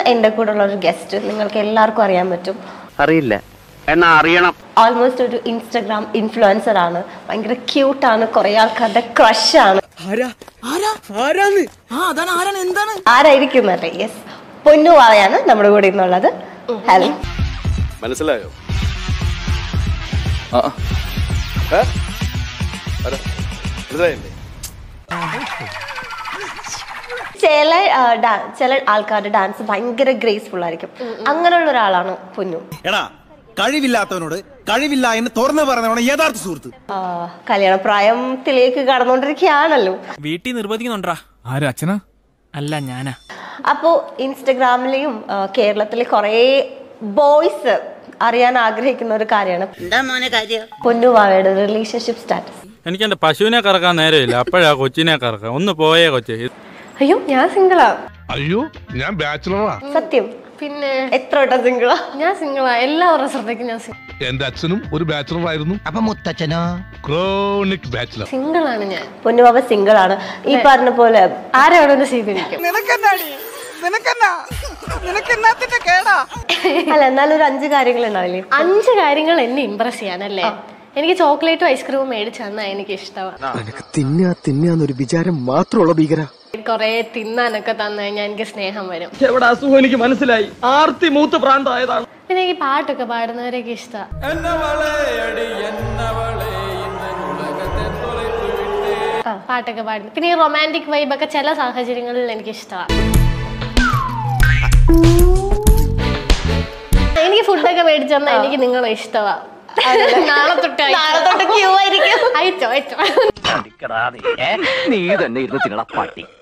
എൻ്റെ കൂടെ ഉള്ള ഒരു ഗസ്റ്റ് നിങ്ങൾക്ക് എല്ലാവർക്കും അറിയാൻ പറ്റും അറിയില്ല എന്നാ അറിയണം ഓൾമോസ്റ്റ് ഒരു ഇൻസ്റ്റഗ്രാം ഇൻഫ്ലുവൻസർ ആണ് ഭയങ്കര ക്യൂട്ടാണ് കുറെ ആൾക്കാരുടെ ക്രഷ് ആണ് ആരായിരിക്കും എന്നല്ലേ യെസ് പൊന്നു വാവയാണ് നമ്മുടെ കൂടെ ഇന്നുള്ളത് ഹലോ മനസ്സിലായോ ഏ? പറ. മനസ്സിലായില്ലേ ചില ആ, ഡാ- ചില ആൾക്കാരുടെ ഡാൻസ് ഭയങ്കര ഗ്രേസ്ഫുൾ ആയിരിക്കും അങ്ങനെയുള്ള ഒരാളാണ് പൊന്നു എടാ കഴിവില്ലാത്തവനോട് കഴിവില്ല എന്ന് തുറന്നു പറയുന്നവണ് യഥാർത്ഥ സുഹൃത്ത് ആ, കല്യാണ പ്രായത്തിലേക്ക് കടന്നുകൊണ്ടിരിക്കുകയാണല്ലോ വീട്ടിൽ നിർബന്ധിക്കുന്നുണ്ടാ ആരാ അച്ഛനാ അല്ല ഞാനാ അപ്പോൾ ഇൻസ്റ്റഗ്രാമിലെയും ആ, കേരളത്തിലെ കുറേ ബോയ്സ് അറിയാൻ ആഗ്രഹിക്കുന്ന ഒരു കാര്യമാണ് പൊന്നു വാവയുടെ റിലേഷൻഷിപ്പ് സ്റ്റാറ്റസ് എനിക്ക് എന്റെ പശുവിനെ കറക്കാൻ നേരമില്ല അപ്പോഴാ കൊച്ചിനെ കറക്കാം ഒന്ന് പോയേ കൊച്ചെ അയ്യോ ഞാൻ സിംഗിളാ അയ്യോ ഞാൻ ബാച്ചിലറാ സത്യം പിന്നെ എത്ര വട്ടം സിംഗിളാ ഞാൻ സിംഗിളാ എല്ലാവരുടെ ശ്രദ്ധയ്ക്ക് ഞാൻ എന്റെ അച്ഛനും ഒരു ബാച്ചിലർ ആയിരുന്നു അപ്പൊ മുത്തച്ഛനോ ക്രോണിക് ബാച്ചിലർ സിംഗിളാണ് ഞാൻ പൊന്നുവാവ സിംഗിൾ ആണ് ഈ പറഞ്ഞ പോലെ ആരവിടെ ഒന്ന് സ്വീകരിക്കും അല്ല എന്നാലും ഒരു അഞ്ച് കാര്യങ്ങൾ ഉണ്ടാവില്ലേ അഞ്ച് കാര്യങ്ങൾ എന്നെ ഇമ്പ്രസ് ചെയ്യാനല്ലേ എനിക്ക് ചോക്ലേറ്റും ഐസ്ക്രീമും മേടിച്ചു തന്നാ എനിക്ക് ഇഷ്ടമാണ് നിനക്ക് തിന്നാ തിന്നാന്നൊരു വിചാരം മാത്രമുള്ള ഭീകര കൊറേ തിന്നാനൊക്കെ തന്നു കഴിഞ്ഞാൽ എനിക്ക് സ്നേഹം വരും എവിടെ അസുഖം എനിക്ക് മനസ്സിലായി ആർത്തി മൂത്ത് പ്രാന്തായതാണ് പിന്നെ എനിക്ക് പാട്ടൊക്കെ പാടുന്നവരൊക്കെ ഇഷ്ടമാണ് പാട്ടൊക്കെ പാടുന്നു പിന്നെ ഈ റൊമാൻറ്റിക് വൈബൊക്കെ ചില സാഹചര്യങ്ങളിൽ എനിക്ക് ഇഷ്ടമാണ് എനിക്ക് ഫുഡൊക്കെ മേടിച്ചു തന്നാൽ എനിക്ക് നിങ്ങളെ ഇഷ്ടമാണ് നാളെ തൊട്ട് നാളെ തൊട്ട് ക്യൂ ആയിരിക്കും അയച്ചോ അയച്ചോ നീ തന്നെ ഇരുന്ന് തിന്നണ പട്ടി